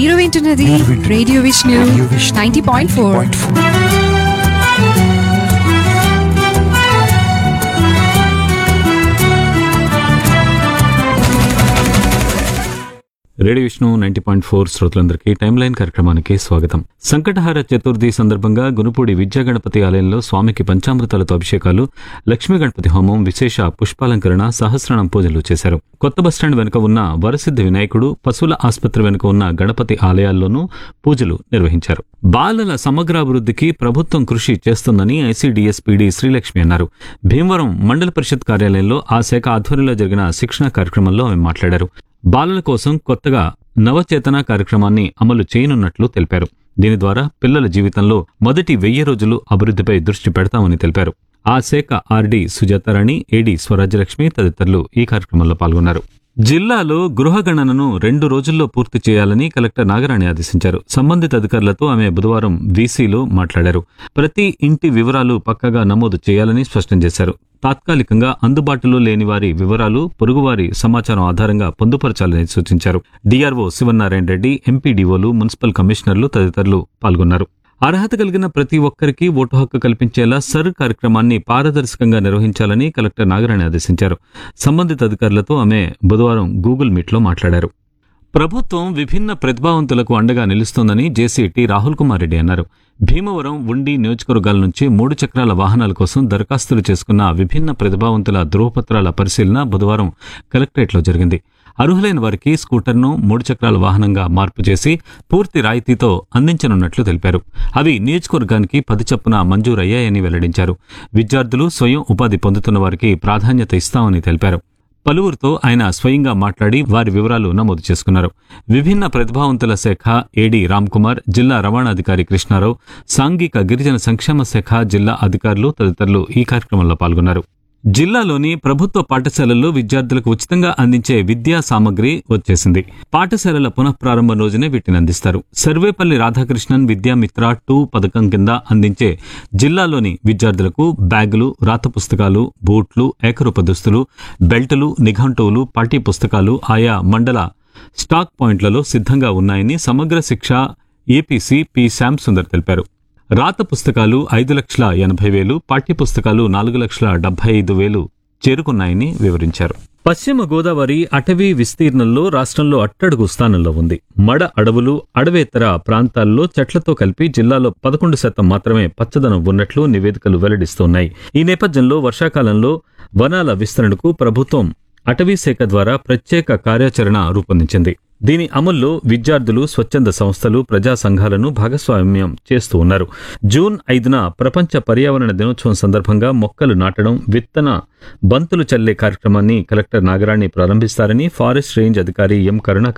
మీరు వింటున్నది మీరు వింటున్నది radio Vishnu radio Vishnu ninety point four 90.4. Radio Vishnu ninety point four శ్రోతలందరికీ టైమ్ లైన్ కార్యక్రమానికి స్వాగతం సంకటహార చతుర్థి సందర్భంగా గునుపూడి విద్యా గణపతి ఆలయంలో స్వామికి పంచామృతాలతో అభిషేకాలు లక్ష్మీ గణపతి హోమం విశేష పుష్పాలంకరణ సహస్రనామ పూజలు చేశారు కొత్త బస్టాండ్ వెనుక ఉన్న వరసిద్ధి వినాయకుడు పశువుల ఆసుపత్రి వెనుక ఉన్న గణపతి ఆలయాల్లోనూ పూజలు నిర్వహించారు బాలల సమగ్రాభివృద్ధికి ప్రభుత్వం కృషి చేస్తుందని ఐసీడీఎస్ పీడీ శ్రీలక్ష్మి అన్నారు భీమవరం మండల పరిషత్ కార్యాలయంలో ఆ శాఖ ఆధ్వర్యంలో జరిగిన శిక్షణ కార్యక్రమంలో ఆమె మాట్లాడారు బాలల కోసం కొత్తగా నవచేతన కార్యక్రమాన్ని అమలు చేయనున్నట్లు తెలిపారు దీని ద్వారా పిల్లల జీవితంలో మొదటి వెయ్యి రోజులు అభివృద్ధిపై దృష్టి పెడతామని తెలిపారు ఆ శాఖ ఆర్డీ సుజాతారాణి ఏడీ స్వరాజ్యలక్ష్మి తదితరులు ఈ కార్యక్రమంలో పాల్గొన్నారు జిల్లాలో గృహగణనను రెండు రోజుల్లో పూర్తి చేయాలని కలెక్టర్ నాగరాణి ఆదేశించారు సంబంధిత అధికారులతో ఆమె బుధవారం వీసీలో మాట్లాడారు ప్రతి ఇంటి వివరాలు పక్కగా నమోదు చేయాలని స్పష్టం చేశారు తాత్కాలికంగా అందుబాటులో లేని వారి వివరాలు పొరుగువారి సమాచారం ఆధారంగా పొందుపరచాలని సూచించారు డీఆర్ఓ శివనారాయణ రెడ్డి ఎంపీడీఓలు మున్సిపల్ కమిషనర్లు తదితరులు పాల్గొన్నారు అర్హత కలిగిన ప్రతి ఒక్కరికి ఓటు హక్కు కల్పించేలా సర్ కార్యక్రమాన్ని పారదర్శకంగా నిర్వహించాలని కలెక్టర్ నాగరాణి ఆదేశించారు సంబంధిత అధికారులతో ఆమె బుధవారం గూగుల్ మీట్లో మాట్లాడారు ప్రభుత్వం విభిన్న ప్రతిభావంతులకు అండగా నిలుస్తోందని జేసీ టి రాహుల్ కుమార్ రెడ్డి అన్నారు భీమవరం ఉండి నియోజకవర్గాల నుంచి మూడు చక్రాల వాహనాల కోసం దరఖాస్తులు చేసుకున్న విభిన్న ప్రతిభావంతుల ధృవపత్రాల పరిశీలన బుధవారం కలెక్టరేట్లో జరిగింది అర్హులైన వారికి స్కూటర్ను మూడు చక్రాల వాహనంగా మార్పు చేసి పూర్తి రాయితీతో అందించనున్నట్లు తెలిపారు అవి నియోజకవర్గానికి పది చొప్పున మంజూరయ్యాయని వెల్లడించారు విద్యార్థులు స్వయం ఉపాధి పొందుతున్న వారికి ప్రాధాన్యత ఇస్తామని తెలిపారు పలువురితో ఆయన స్వయంగా మాట్లాడి వారి వివరాలు నమోదు చేసుకున్నారు విభిన్న ప్రతిభావంతుల శాఖ ఏడీ రామ్కుమార్ జిల్లా రవాణాధికారి కృష్ణారావు సాంఘిక గిరిజన సంక్షేమ శాఖ జిల్లా అధికారులు తదితరులు ఈ కార్యక్రమంలో పాల్గొన్నారు జిల్లాలోని ప్రభుత్వ పాఠశాలల్లో విద్యార్థులకు ఉచితంగా అందించే విద్యా సామగ్రి వచ్చేసింది పాఠశాలల పునఃప్రారంభం రోజునే వీటిని అందిస్తారు సర్వేపల్లి రాధాకృష్ణన్ విద్యామిత్ర టూ పథకం కింద అందించే జిల్లాలోని విద్యార్థులకు బ్యాగులు రాత పుస్తకాలు బూట్లు ఏకరూప దుస్తులు బెల్టులు నిఘంటువులు పాఠ్య పుస్తకాలు ఆయా మండల స్టాక్ పాయింట్లలో సిద్ధంగా ఉన్నాయని సమగ్ర శిక్ష ఏపీసీ పి శ్యామ్ సుందర్ తెలిపారు రాత పుస్తకాలు ఐదు లక్షల ఎనభై వేలు పాఠ్య పుస్తకాలు నాలుగు లక్షల డెబ్బై ఐదు వేలు చేరుకున్నాయని వివరించారు పశ్చిమ గోదావరి అటవీ విస్తీర్ణంలో రాష్ట్రంలో అట్టడుగు స్థానంలో ఉంది మడ అడవులు అడవేతర ప్రాంతాల్లో చెట్లతో కలిపి జిల్లాలో పదకొండు శాతం మాత్రమే పచ్చదనం ఉన్నట్లు నివేదికలు వెల్లడిస్తున్నాయి ఈ నేపథ్యంలో వర్షాకాలంలో వనాల విస్తరణకు ప్రభుత్వం అటవీ శాఖ ద్వారా ప్రత్యేక కార్యాచరణ రూపొందించింది దీని అమల్లో విద్యార్థులు స్వచ్ఛంద సంస్థలు ప్రజా సంఘాలను భాగస్వామ్యం చేస్తూ ఉన్నారు జూన్ ఐదున ప్రపంచ పర్యావరణ దినోత్సవం సందర్భంగా మొక్కలు నాటడం విత్తన బంతులు చల్లే కార్యక్రమాన్ని కలెక్టర్ నాగరాణి ప్రారంభిస్తారని ఫారెస్ట్ రేంజ్ అధికారి ఎం కరుణ